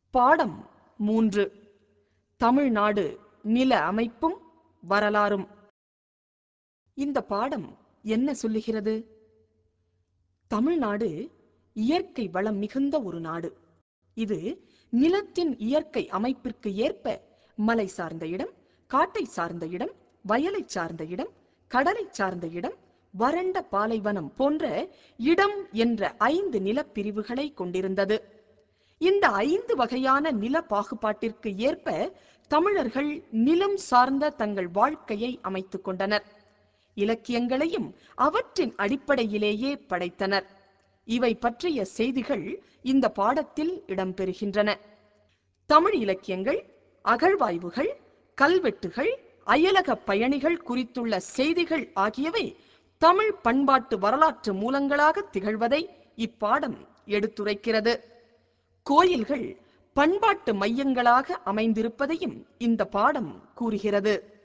பாடம் மூன்று தமிழ்நாடு நில அமைப்பும் வரலாறும் இந்த பாடம் என்ன சொல்லுகிறது தமிழ்நாடு இயற்கை வளம் மிகுந்த ஒரு நாடு இது நிலத்தின் இயற்கை அமைப்பிற்கு ஏற்ப மலை சார்ந்த இடம் காட்டை சார்ந்த இடம் வயலை சார்ந்த இடம் கடலை சார்ந்த இடம் வறண்ட பாலைவனம் போன்ற இடம் என்ற ஐந்து நிலப்பிரிவுகளை கொண்டிருந்தது இந்த ஐந்து வகையான நில பாகுபாட்டிற்கு ஏற்ப தமிழர்கள் நிலம் சார்ந்த தங்கள் வாழ்க்கையை அமைத்துக் கொண்டனர் இலக்கியங்களையும் அவற்றின் அடிப்படையிலேயே படைத்தனர் இவை பற்றிய செய்திகள் இந்த பாடத்தில் இடம்பெறுகின்றன தமிழ் இலக்கியங்கள் அகழ்வாய்வுகள் கல்வெட்டுகள் அயலக பயணிகள் குறித்துள்ள செய்திகள் ஆகியவை தமிழ் பண்பாட்டு வரலாற்று மூலங்களாக திகழ்வதை இப்பாடம் எடுத்துரைக்கிறது கோயில்கள் பண்பாட்டு மையங்களாக அமைந்திருப்பதையும் இந்த பாடம் கூறுகிறது